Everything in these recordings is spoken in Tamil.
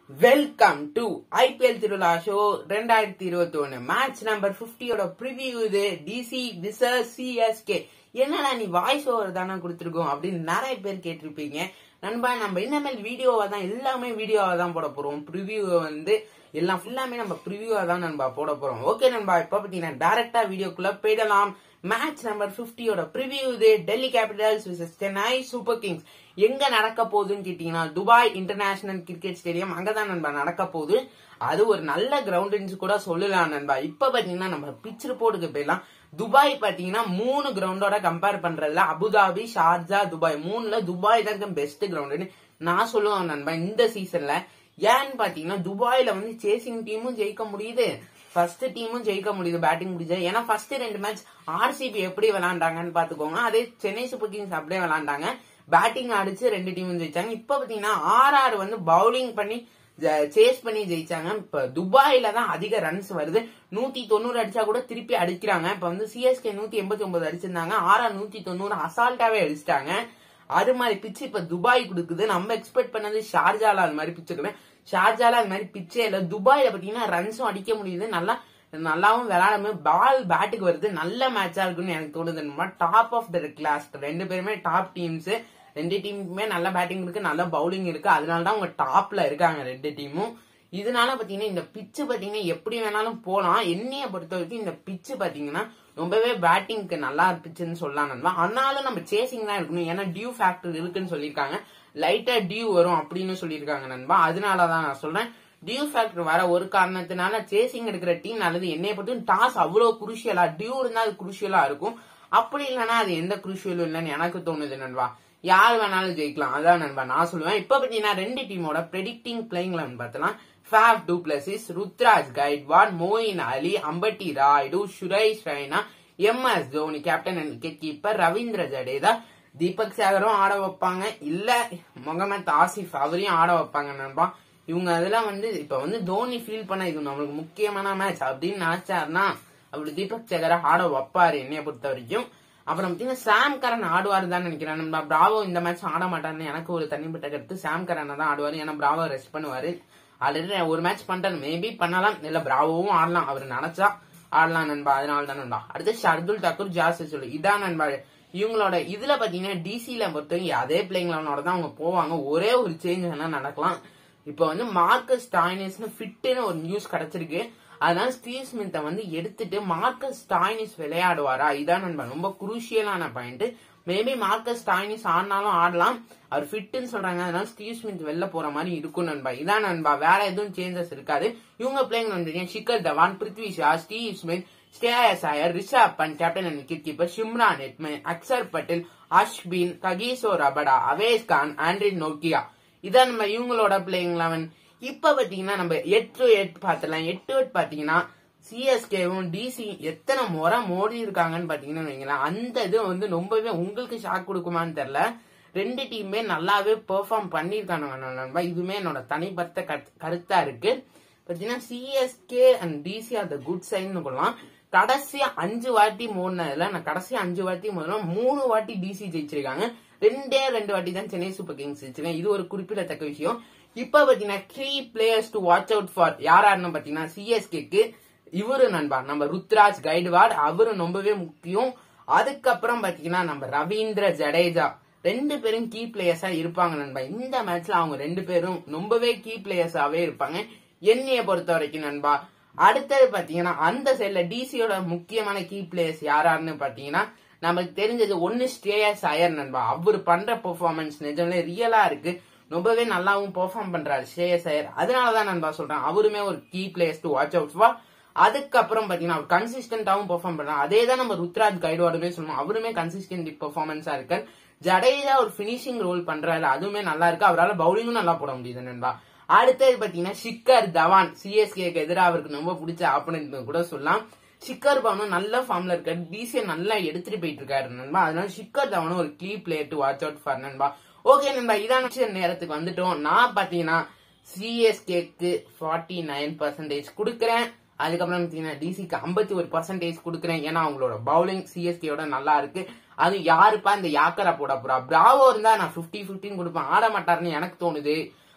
வெல்கம் டு ஐபிஎல் திருவிழா ஷோ ரெண்டாயிரத்தி இருபத்தி ஒன்னு மேட்ச் நம்பர் பிப்டியோட ப்ரிவியூ இது டிசி விசஸ் சிஎஸ்கே என்னடா நீ வாய்ஸ் ஓவர் தானே கொடுத்துருக்கோம் அப்படின்னு நிறைய பேர் கேட்டிருப்பீங்க நண்பா நம்ம இனிமேல் வீடியோவா தான் எல்லாமே வீடியோவா தான் போட போறோம் ப்ரிவியூ வந்து எல்லாம் ஃபுல்லாமே நம்ம ப்ரிவியூவா தான் நண்பா போட போறோம் ஓகே நண்பா இப்ப பாத்தீங்கன்னா டைரக்டா வீடியோக்குள்ள போயிடலாம் மேட்ச் நம்பர் பிப்டியோட ப்ரிவியூ இது Delhi Capitals versus Chennai Super Kings எங்க நடக்க போகுதுன்னு கேட்டீங்கன்னா துபாய் இன்டர்நேஷனல் கிரிக்கெட் ஸ்டேடியம் அங்கதான் நண்பா நடக்க போகுது அது ஒரு நல்ல கிரவுண்டுன்னு கூட சொல்லலாம் நண்பா இப்ப பாத்தீங்கன்னா நம்ம பிச் ரிப்போர்ட்டுக்கு போயிடலாம் துபாய் பாத்தீங்கன்னா மூணு கிரவுண்டோட கம்பேர் பண்றதுல அபுதாபி ஷார்ஜா துபாய் மூணுல துபாய் தான் பெஸ்ட் கிரவுண்டுன்னு நான் சொல்லுவேன் நண்பா இந்த சீசன்ல ஏன்னு பாத்தீங்கன்னா துபாயில வந்து சேசிங் டீமும் ஜெயிக்க முடியுது ஃபர்ஸ்ட் டீமும் ஜெயிக்க முடியுது பேட்டிங் முடிஞ்சது ஏன்னா ஃபர்ஸ்ட் ரெண்டு மேட்ச் ஆர்சிபி எப்படி விளையாண்டாங்கன்னு பாத்துக்கோங்க அதே சென்னை சூப்பர் கிங்ஸ் அப்படியே விளையாண்டாங்க பேட்டிங் அடிச்சு ரெண்டு டீமும் ஜெயிச்சாங்க இப்ப பாத்தீங்கன்னா ஆர்ஆர் வந்து பவுலிங் பண்ணி சேஸ் பண்ணி ஜெயிச்சாங்க இப்ப துபாயில தான் அதிக ரன்ஸ் வருது நூத்தி தொண்ணூறு அடிச்சா கூட திருப்பி அடிக்கிறாங்க இப்ப வந்து சிஎஸ்கே நூத்தி எண்பத்தி ஒன்பது அடிச்சிருந்தாங்க ஆர்ஆர் நூத்தி தொண்ணூறு அசால்ட்டாவே அடிச்சிட்டாங்க அது மாதிரி பிச்சு இப்ப துபாய் கொடுக்குது நம்ம எக்ஸ்பெக்ட் பண்ணது ஷார்ஜால அது மாதிரி பிச்சு இருக்குது ஷார்ஜால அது மாதிரி பிச்சே இல்ல துபாயில பாத்தீங்கன்னா ரன்ஸும் அடிக்க முடியுது நல்லா நல்லாவும் விளையாடாம பால் பேட்டுக்கு வருது நல்ல மேட்சா இருக்குன்னு எனக்கு தோணுது டாப் ஆஃப் த கிளாஸ் ரெண்டு பேருமே டாப் டீம்ஸ் ரெண்டு டீமுக்குமே நல்ல பேட்டிங் இருக்கு நல்ல பவுலிங் இருக்கு அதனால தான் அவங்க டாப்ல இருக்காங்க ரெண்டு டீமும் இதனால பாத்தீங்கன்னா இந்த பிச்சு பாத்தீங்கன்னா எப்படி வேணாலும் போலாம் என்னைய பொறுத்த வரைக்கும் இந்த பிச்சு பாத்தீங்கன்னா ரொம்பவே பேட்டிங்க்கு நல்லா பிச்சுன்னு சொல்லலாம் நண்பா ஆனாலும் நம்ம சேசிங் தான் இருக்கணும் ஏன்னா டியூ ஃபேக்டர் இருக்குன்னு சொல்லியிருக்காங்க லைட்டா டியூ வரும் அப்படின்னு சொல்லியிருக்காங்க நண்பா அதனாலதான் நான் சொல்றேன் டியூ ஃபேக்டர் வர ஒரு காரணத்தினால சேசிங் எடுக்கிற டீம் நல்லது என்னைய பொறுத்தும் டாஸ் அவ்வளவு குருஷியலா டியூ இருந்தா அது குருஷியலா இருக்கும் அப்படி இல்லைன்னா அது எந்த குருஷியலும் இல்லைன்னு எனக்கு தோணுது நண்பா யார் வேணாலும் ஜெயிக்கலாம் அதான் நண்பா நான் சொல்லுவேன் இப்ப பாத்தீங்கன்னா ரெண்டு டீமோட ப்ரெடிக்டிங் பிளேயிங் லெவன் பார்த்தலாம் Faf du Plessis Ruturaj Gaikwad Moeen Ali Ambati Rayudu Suresh Raina M S Dhoni captain and wicket keeper Ravindra Jadeja Deepak சேகரும் ஆட வைப்பாங்க இல்ல முகமது ஆசிஃப் அவரையும் ஆட வைப்பாங்க நண்பா இவங்க அதெல்லாம் வந்து இப்ப வந்து தோனி ஃபீல் பண்ண இது நம்மளுக்கு முக்கியமான மேட்ச் அப்படின்னு நினைச்சாருன்னா அப்படி தீபக் சேகரை ஆட வைப்பாரு என்னைய பொறுத்த வரைக்கும் அப்புறம் பாத்தீங்கன்னா சாம் கரன் ஆடுவாரு தான் நினைக்கிறேன் நம்ம பிராவோ இந்த மேட்ச் ஆட மாட்டாருன்னு எனக்கு ஒரு தனிப்பட்ட கருத்து சாம் கரனை தான் ஆடுவாரு ஏன்னா பிராவோ ரெஸ்ட் பண்ணுவாரு ஆல்ரெடி ஒரு மேட்ச் பண்ணிட்டாரு மேபி பண்ணலாம் இல்ல பிராவோவும் ஆடலாம் அவர் நினைச்சா ஆடலாம் நண்பா அதனால தான் நண்பா அடுத்து ஷர்துல் தாக்கூர் ஜாஸ் சொல்லு இதான் நண்பா இவங்களோட இதுல பாத்தீங்கன்னா டிசில பொறுத்தவரைக்கும் அதே பிளேயிங் லெவனோட தான் அவங்க போவாங்க ஒரே ஒரு சேஞ்ச் வேணா நடக்கலாம் இப்ப வந்து மார்க்கஸ் டாய்னிஸ்னு ஃபிட்டுன்னு ஒரு நியூஸ் கிடைச்சிருக்கு அதனால ஸ்டீவ் ஸ்மித்தை வந்து எடுத்துட்டு மார்க்கஸ் டாய்னிஸ் விளையாடுவாரா இதான் நண்பா ரொம்ப குரூஷியலான பாயிண்ட் மேபி மார்க்கஸ் டாய்னிஸ் ஆடினாலும் ஆடலாம் அவர் ஃபிட்னு சொல்றாங்க அதனால ஸ்டீவ் ஸ்மித் வெளில போற மாதிரி இருக்கும் நண்பா இதான் நண்பா வேற எதுவும் சேஞ்சஸ் இருக்காது இவங்க பிளேயிங் வந்து Shikhar Dhawan Prithvi Shaw Steve Smith Shreyas Iyer Rishabh Pant captain and wicket keeper Shimron Hetmyer Axar Patel Ashwin Kagiso Rabada Avesh Khan Anrich நோக்கியா இதான் நம்ம இவங்களோட பிளேயிங் லெவன் இப்ப பாத்தீங்கன்னா நம்ம எட்டு எட்டு பாத்திரலாம் எட்டு எட்டு பாத்தீங்கன்னா சிஎஸ்கேவும் டிசி எத்தனை முறை மோடி இருக்காங்கன்னு பாத்தீங்கன்னா வைங்களேன் அந்த இது வந்து ரொம்பவே உங்களுக்கு ஷாக் கொடுக்குமான்னு தெரியல ரெண்டு டீமுமே நல்லாவே பெர்ஃபார்ம் பண்ணிருக்காங்க நண்பா இதுவுமே என்னோட தனிப்பட்ட கருத்தா இருக்கு பாத்தீங்கன்னா CSK and DC are the good sign சொல்லலாம் கடைசியா அஞ்சு வாட்டி மோடினதுல நான் கடைசியா அஞ்சு வாட்டி மோதினா மூணு வாட்டி டிசி ஜெயிச்சிருக்காங்க ரெண்டே ரெண்டு வாட்டி தான் சென்னை சூப்பர் கிங்ஸ் ஜெயிச்சிருக்காங்க இது ஒரு குறிப்பிடத்தக்க விஷயம் இப்ப பாத்தீங்கன்னா three players to watch out for யாராருன்னு பாத்தீங்கன்னா சிஎஸ்கேக்கு இவரு நண்பா நம்ம ருத்ராஜ் கைடுவாட் அவரு ரொம்பவே முக்கியம் அதுக்கப்புறம் பாத்தீங்கன்னா நம்ம ரவீந்திர ஜடேஜா ரெண்டு பேரும் கீ பிளேயர்ஸா இருப்பாங்க நண்பா இந்த மேட்ச்ல அவங்க ரெண்டு பேரும் ரொம்பவே கீ பிளேயர்ஸாவே இருப்பாங்க என்னைய பொறுத்த வரைக்கும் நண்பா அடுத்தது பாத்தீங்கன்னா அந்த சைட்ல டிசியோட முக்கியமான கீ பிளேயர்ஸ் யாராருன்னு பாத்தீங்கன்னா நமக்கு தெரிஞ்சது ஒன்னு ஸ்ரேயஸ் அயர் நண்பா அவர் பண்ற பெர்ஃபார்மன்ஸ் நிஜம்ல ரியலா இருக்கு ரொம்பவே நல்லாவும் பெர்ஃபார்ம் பண்றாரு ஸ்ரேயஸ் ஐயர் அதனாலதான் நண்பா சொல்றேன் அவருமே ஒரு key players to watch out for அதுக்கப்புறம் பாத்தீங்கன்னா அவர் கன்சிஸ்டன்டாவும் பெர்ஃபார்ம் பண்றாரு அதே தான் நம்ம ருத்ராஜ் கைடோடவே சொல்லணும் அவருமே கன்சிஸ்டன்ட் பெர்ஃபார்மன்ஸா இருக்கு ஜடேஜா ஒரு பினிஷிங் ரோல் பண்றாரு அதுவுமே நல்லா இருக்கு அவரால் பவுலிங்கும் நல்லா போட முடியுது நண்பா அடுத்தது பாத்தீங்கன்னா ஷிக்கர் தவான் சிஎஸ்கேக்கு எதிராக அவருக்கு ரொம்ப பிடிச்ச ஆப்பனண்ட் கூட சொல்லலாம் ஷிக்கர் தவானும் நல்ல ஃபார்ம்ல இருக்காரு பிசியை நல்லா எடுத்துட்டு போயிட்டு இருக்காரு நண்பா அதனால ஷிக்கர் தவானும் ஒரு key player to watch out for நண்பா ஓகே நண்பா இதான நேரத்துக்கு வந்துட்டோம் நான் பாத்தீங்கன்னா சிஎஸ்கேக்கு ஃபார்ட்டி நைன் பர்சன்டேஜ் கொடுக்குறேன் அதுக்கப்புறம் பாத்தீங்கன்னா டிசிக்கு ஐம்பத்தி ஒரு பர்சன்டேஜ் கொடுக்குறேன் ஏன்னா அவங்களோட பவுலிங் சிஎஸ்கேயோட நல்லா இருக்கு அது யாருப்பா இந்த யாக்கரா போட போறா பிராவோ இருந்தா நான் பிப்டி பிப்டின்னு கொடுப்பேன் ஆட மாட்டாருன்னு எனக்கு தோணுது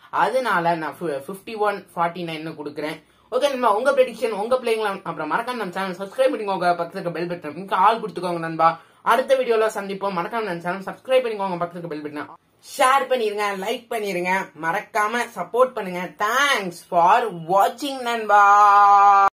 அதனால நான் ஃபிஃப்டி ஒன் ஃபார்ட்டி நைன் கொடுக்குறேன் ஓகே நண்பா உங்க ப்ரெடிக்ஷன் உங்க பிள்ளைங்களா அப்புறம் மறக்காம நம்ம சேனல் சப்ஸ்கிரைப் பண்ணிக்கோங்க பக்கத்துக்கு பெல் பட்டன் இங்க ஆள் கொடுத்துக்கோங்க நண்பா அடுத்த வீடியோல சந்திப்போம் மறக்காம நம்ம சேனல் சப்ஸ்கிரைப் பண்ணிக்கோங்க பக்கத்துக்கு பெல் பட்டன் ஷேர் பண்ணிருங்க லைக் பண்ணிருங்க மறக்காம சப்போர்ட் பண்ணுங்க தேங்க்ஸ் ஃபார் வாட்சிங் நண்பா